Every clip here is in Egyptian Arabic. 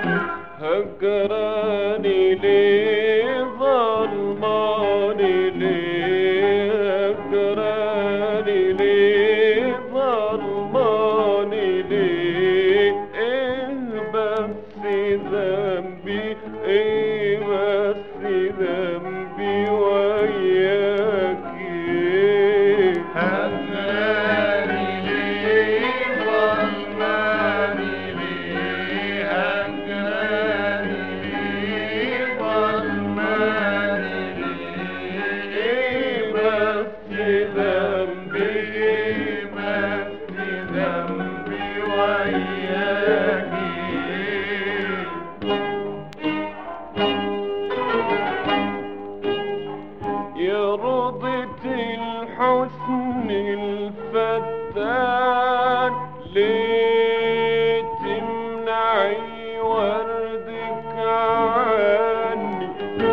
هجراني ليه ظلماني ليه هجراني ليه ظلماني ليه ايه بس ذنبي ايه بس ذنبي وياكي هجراني ليه ظلماني ليه هجراني ليه ظلماني ليه ايه بس ذنبي ايه بس ذنبي وياكي يا رضة الحسن الفتان ليه تمنعي وردك عني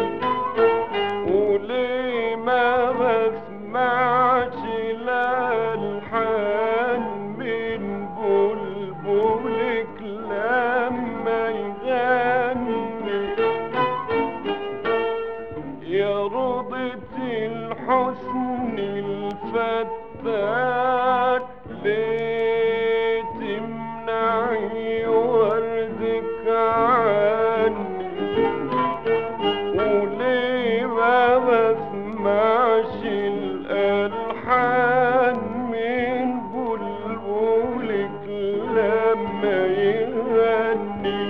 وليه ما بسمعش الألحان من بلبلك لما يغني يا رضة الحسن الفتان ليه تمنعي وردك عني وليه ما بسمعش الألحان من بلبلك لما يغني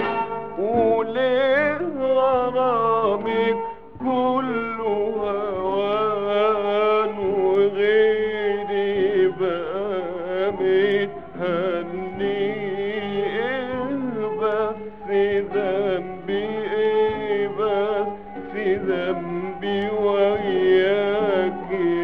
وليه غرامك كله هوان وغيري بقى متهني ايه بس ذنبي ايه بس ذنبي وياكي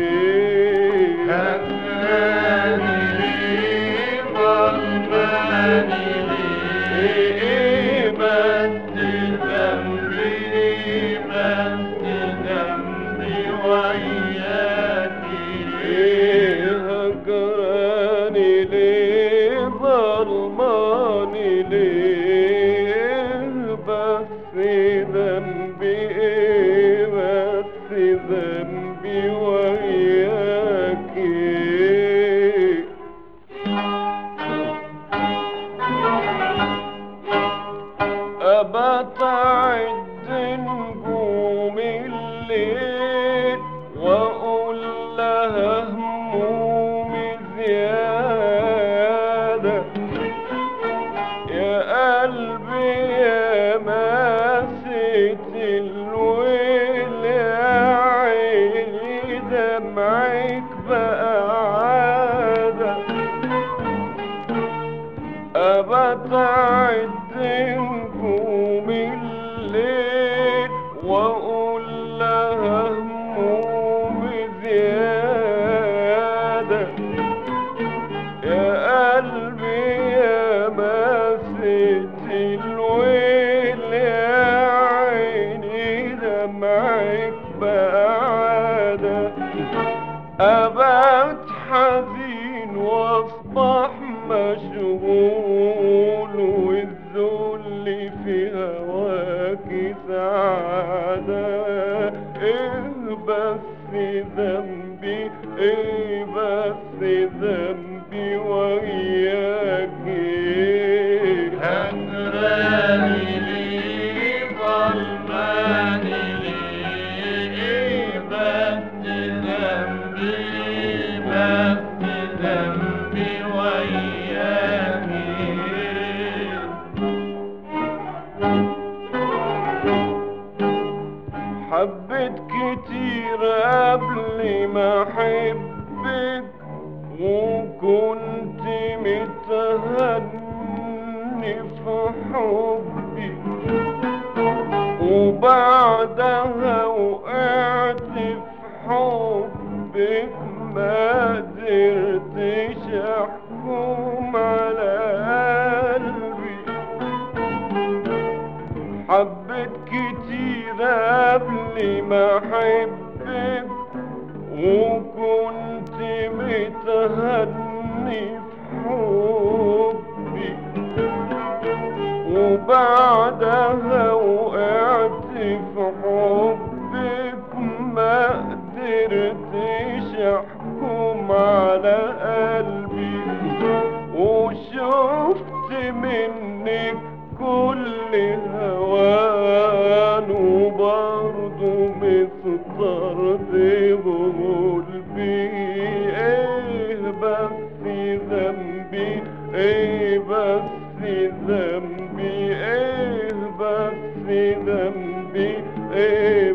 هجراني ليه ظلماني ليه ايه بس ذنبي ايه بس ذنبي وياكي ليه هجراني ليه ظلماني ليه بس ذنبي ايه بس ذنبي وياكي أبت أعد نجوم الليل وأقول لها همومي زيادة يا قلبي يا ماسة الويل يا عيني دمعك بقى عادة أبت أعد نجوم الليل وأقول لها هموم زيادة يا قلبي يا ماسة الويل يا عيني دمعك بعادة أبعد حزين واصبح مشغول والذل في هواك سعادة ايه بس ذنبي ايه بس ذنبي وياكي هجراني ليه ظلماني ليه ايه بس ذنبي ايه بس ذنبي وياكي حبيت كتير قبل ما احبك وكنت متهني في حبي وبعدها وقعت في حبك ما قدرتش احكم على قلبي حبيت كتير قبل ما احبك وكنت متهني في حبي وبعدها وقعت في حبك ما قدرتش احكم على قلبي وشفت منك كل هوان وبرضه مسترد بقلبي ايه بس ذنبي ايه بس ذنبي ايه بس ذنبي ايه